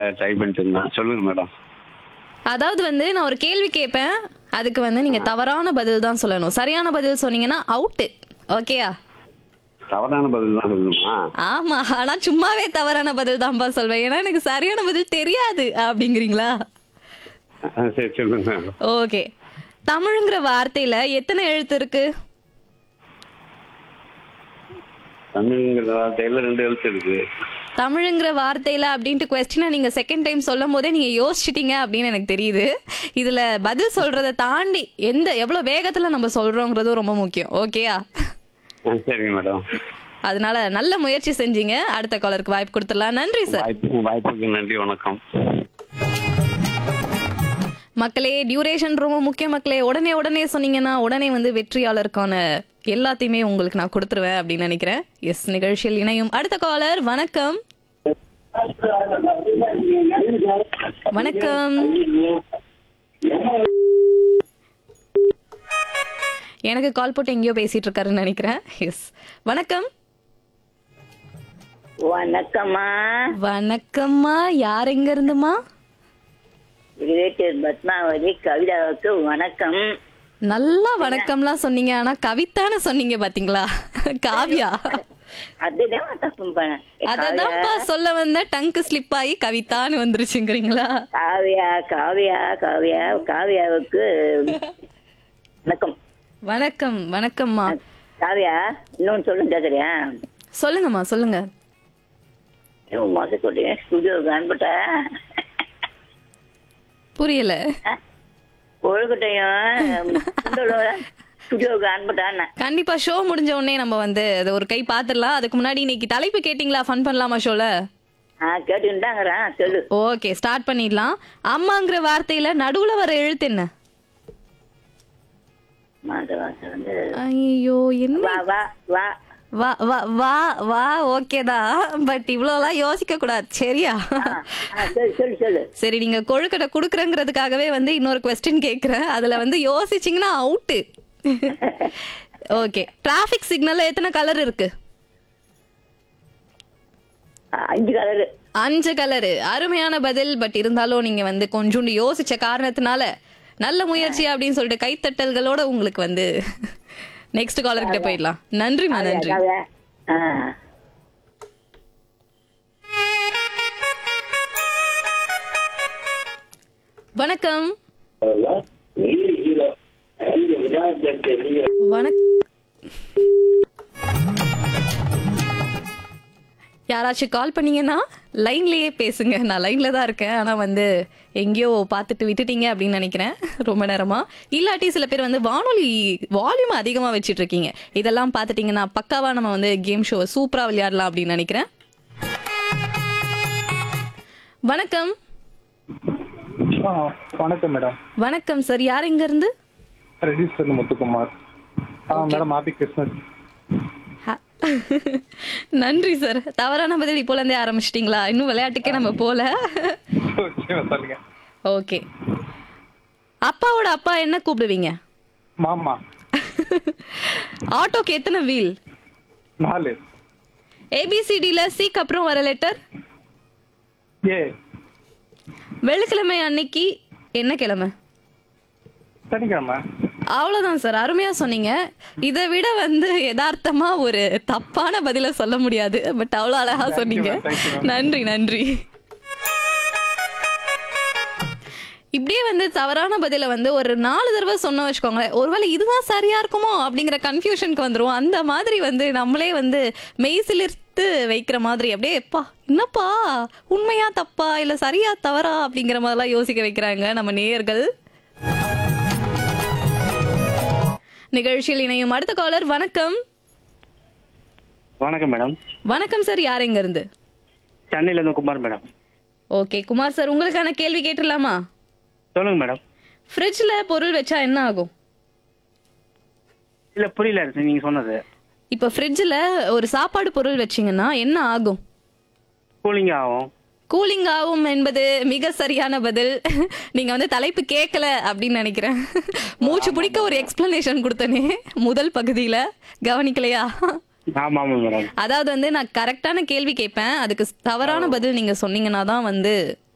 Try பண்ணிட்டு இருந்தேன் சொல்லுங்க மேடம் அதாவது வந்து நான் ஒரு கேள்வி கேட்பேன் அதுக்கு வந்து நீங்க தவறான பதில் தான் சொல்லணும் சரியான பதில் சொன்னீங்கன்னா அவுட்டு ஓகேயா தவறான பதில் தான் சொல்லணுமா ஆமா ஆனா சும்மாவே தவறான பதில் தான்ப்பா சொல்வேன் ஏன்னா எனக்கு சரியான பதில் தெரியாது அப்படிங்கிறீங்களா ஆ, சரி சொல்லுங்க ஓகே தமிழ்ங்கிற வார்த்தையில எத்தனை எழுத்து இருக்கு தமிழ்ங்கிற வார்த்தையில ரெண்டு எழுத்து இருக்கு தமிழுங்கிற வார்த்தையில அப்படின்ட்டு கொஸ்டினை நீங்க செகண்ட் டைம் சொல்லும் போதே நீங்க யோசிச்சிட்டீங்க அப்படின்னு எனக்கு தெரியுது இதுல பதில் சொல்றதை தாண்டி எந்த எவ்வளவு வேகத்துல நம்ம சொல்றோங்கிறதும் ரொம்ப முக்கியம் ஓகேயா ஆ, சரிங்க மேடம் அதனால நல்ல முயற்சி செஞ்சீங்க அடுத்த காலருக்கு வாய்ப்பு கொடுத்துடலாம் நன்றி சார் வாய்ப்பு வாய்ப்புக்கு நன்றி வணக்கம் மக்களே டியூரேஷன் ரொம்ப முக்கிய மக்களே உடனே உடனே சொன்னீங்கன்னா உடனே வந்து வெற்றியாளருக்கான எல்லாத்தையுமே உங்களுக்கு நான் கொடுத்துருவேன் அப்படின்னு நினைக்கிறேன் எஸ் நிகழ்ச்சியில் இணையும் அடுத்த காலர் வணக்கம் வணக்கம் எனக்கு கால் போட்டு எங்கேயோ பேசிட்டு இருக்காருன்னு நினைக்கிறேன் எஸ் வணக்கம் வணக்கம்மா வணக்கம்மா யார் எங்க இருந்துமா ரிலேட்டிவ் பத்மாவதி கவிதாவுக்கு வணக்கம் நல்லா வணக்கம்லாம் சொன்னீங்க ஆனா கவிதான்னு சொன்னீங்க பாத்தீங்களா காவியா அதுதான் தப்பு பண்ணேன். அததான்ப்பா சொல்ல வந்த டங்கு ஸ்லிப் ஆகி கவிதான்னு வந்துருச்சுங்கிறீங்களா காவியா காவியா காவியா காவியாவுக்கு வணக்கம் வணக்கம் வணக்கம்மா காவியா இன்னொன்னு சொல்லுங்க கேக்குறியா சொல்லுங்கம்மா சொல்லுங்க மாசத்துடைய ஸ்டுடியோவுக்கு அனுப்பிட்டேன் புரியல ஒழுக்கட்டையும் ஸ்டுடியோவுக்கு அனுப்பிட்டான்னு கண்டிப்பா ஷோ முடிஞ்ச உடனே நம்ம வந்து அதை ஒரு கை பாத்துடலாம் அதுக்கு முன்னாடி இன்னைக்கு தலைப்பு கேட்டிங்களா ஃபன் பண்ணலாமா ஷோல ஆ கேட்டுக்கிட்டாங்கிறேன் சொல்லு ஓகே ஸ்டார்ட் பண்ணிடலாம் அம்மாங்கிற வார்த்தையில நடுவுல வர எழுத்து என்ன மாதவாசம் வந்து ஐயோ என்ன வா வா வா வா வா வா வா ஓகே தான் பட் இவ்வளோலாம் யோசிக்க கூடாது சரியா ஆ, சொல்லு சொல்லு சொல்லு சரி நீங்க கொழுக்கட்டை குடுக்குறங்கிறதுக்காகவே வந்து இன்னொரு கொஸ்டின் கேக்குறேன் அதுல வந்து யோசிச்சீங்கன்னா அவுட்டு ஓகே டிராஃபிக் சிக்னல்ல எத்தனை கலர் இருக்கு ஆ, அஞ்சு கலரு அஞ்சு கலரு அருமையான பதில் பட் இருந்தாலும் நீங்க வந்து கொஞ்சோண்டு யோசிச்ச காரணத்தினால நல்ல முயற்சி அப்படின்னு சொல்லிட்டு கைத்தட்டல்களோட உங்களுக்கு வந்து நெக்ஸ்ட் காலர் கிட்ட போயிடலாம் நன்றிமா நன்றி காவியா ஆ வணக்கம் வணக் யாராச்சும் கால் பண்ணீங்கன்னா லைன்லயே பேசுங்க நான் லைன்ல தான் இருக்கேன் ஆனா வந்து எங்கேயோ பார்த்துட்டு விட்டுட்டீங்க அப்படின்னு நினைக்கிறேன் ரொம்ப நேரமா இல்லாட்டி சில பேர் வந்து வானொலி வால்யூம் அதிகமா வச்சிட்டு இருக்கீங்க இதெல்லாம் பார்த்துட்டீங்கன்னா பக்காவா நம்ம வந்து கேம் ஷோ சூப்பரா விளையாடலாம் அப்படின்னு நினைக்கிறேன் வணக்கம் ஆ, வணக்கம் மேடம் வணக்கம் சார் யார் எங்க இருந்து ரெஜிஸ்டர் முத்துக்குமார் ஆ மேடம் ஹாப்பி கிறிஸ்மஸ் ஹ- நன்றி சார் தவறான பதில் இப்போல இருந்தே ஆரம்பிச்சிட்டீங்களா இன்னும் விளையாட்டுக்கே நம்ம போல ஓகே சொல்லுங்க ஓகே அப்பாவோட அப்பா என்ன கூப்பிடுவீங்க மாமா ஆட்டோக்கு எத்தனை வீல் நாலு ஏபிசிடியில் சிக்கு அப்புறம் வர லெட்டர் ஏ வெள்ளிக்கிழமை அன்னைக்கு என்ன கிழமை சனிக்கிழமை அவ்வளோதான் சார் அருமையா சொன்னீங்க இதை விட வந்து யதார்த்தமா ஒரு தப்பான பதில சொல்ல முடியாது பட் அவ்வளோ அழகா Thank you, சொன்னீங்க ma'am. Thank you, ma'am. நன்றி நன்றி இப்படியே வந்து தவறான பதில வந்து ஒரு நாலு தடவை சொன்ன வச்சுக்கோங்களேன் ஒருவேளை இதுதான் சரியா இருக்குமோ அப்படிங்கிற கன்ஃபியூஷனுக்கு வந்துரும் அந்த மாதிரி வந்து நம்மளே வந்து மெய்சிலிர்த்து வைக்கிற மாதிரி அப்படியே எப்பா என்னப்பா உண்மையா தப்பா இல்ல சரியா தவறா அப்படிங்கிற மாதிரிலாம் யோசிக்க வைக்கிறாங்க நம்ம நேயர்கள் நிகழ்ச்சியில் இணையும் அடுத்த காலர் வணக்கம் வணக்கம் மேடம் வணக்கம் சார் யார் எங்க இருந்து சென்னையில இருந்து Kumar madam okay Kumar sir உங்களுக்கான கேள்வி கேட்டுடலாமா சொல்லுங்க மேடம் ஃப்ரிட்ஜ்ல பொருள் வச்சா என்ன ஆகும் இல்ல புரியல நீங்க சொன்னது இப்போ ஃப்ரிட்ஜில் ஒரு சாப்பாடு பொருள் வச்சீங்கன்னா என்ன ஆகும் கூலிங் ஆகும் கூலிங் ஆகும் என்பது மிக சரியான பதில் நீங்க வந்து தலைப்பு கேட்கல அப்படின்னு நினைக்கிறேன் மூச்சு பிடிக்க ஒரு எக்ஸ்பிளனேஷன் கொடுத்தனே முதல் பகுதியில கவனிக்கலையா ஆமா ஆமா மேடம் அதாவது வந்து நான் கரெக்டான கேள்வி கேட்பேன் அதுக்கு தவறான பதில் நீங்க சொன்னீங்கன்னா தான் வந்து